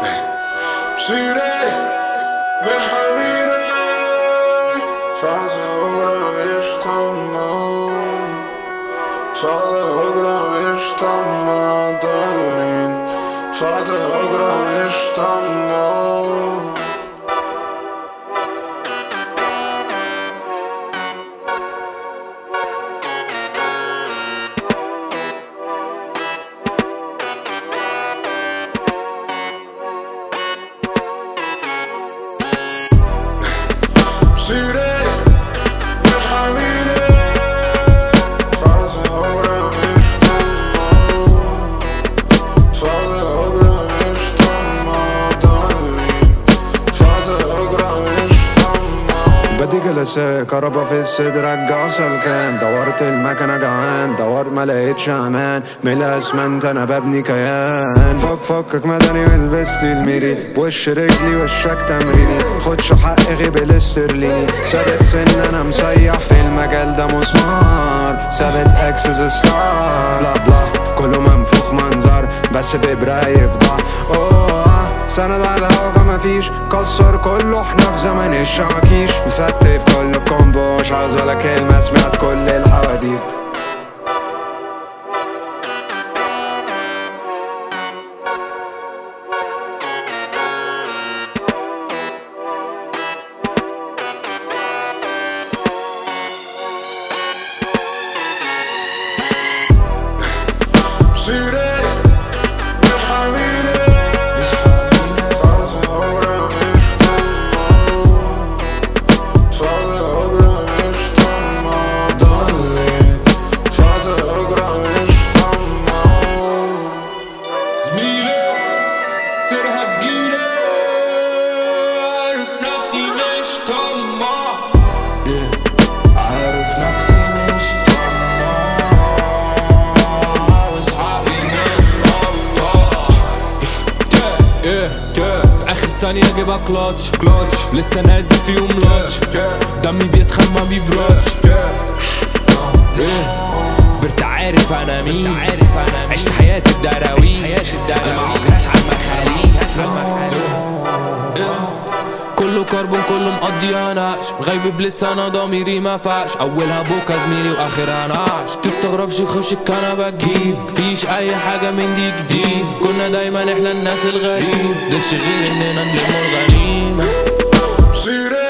Shire, مش حبيبي فازورة مش طماع فازورة مش طماع darling فازورة مش طماع Shire, مش حبيبي فازورة مش طماع فازورة مش طماع darling فازورة مش طماع بدي جلسة كهربا في الصدر رجع سلكان دورت المكنة جعان دور ما لقيتش امان من الاسمنت انا ببني كيان فك فكك مدني ولبست الميري بوش رجلي وشك تمريني خدش حق غيب الاسترليني سابق سن انا مسيح في المجال ده مسمار ثابت اكسس ستار بلا بلا كله منفوخ منظر بس ببرا يفضح اوه سند على الهوا فما فيش كسر كله احنا في زمن الشواكيش مستف كله في كومبو مش عاوز ولا كلمة سمعت كل الحواديت Shire, مش حبيبي فازورة مش طماع فازورة مش طماع darling فازورة مش طماع زميلي سيرها تجيلي عارف نفسي مش طماع عارف نفسي مش طماع عاوز حقي مش قطاع في اخر ثانية اجيبها كلاتش كلاتش لسه نازل فيهم لاتش دمي بيسخن ما بيبردش كبرت عارف انا مين عشت حياة الدراوين المعوجهاش على المخاليق كله كربون كله مقضيها نقش غايب بلسه انا ضميري ما فاش اولها بوكا زميلي واخرها نعش تستغربش خش الكنبه تجيب فيش اي حاجه من دي جديد كنا دايما احنا الناس الغريب دلش غير اننا نلم الغنيمه Shire,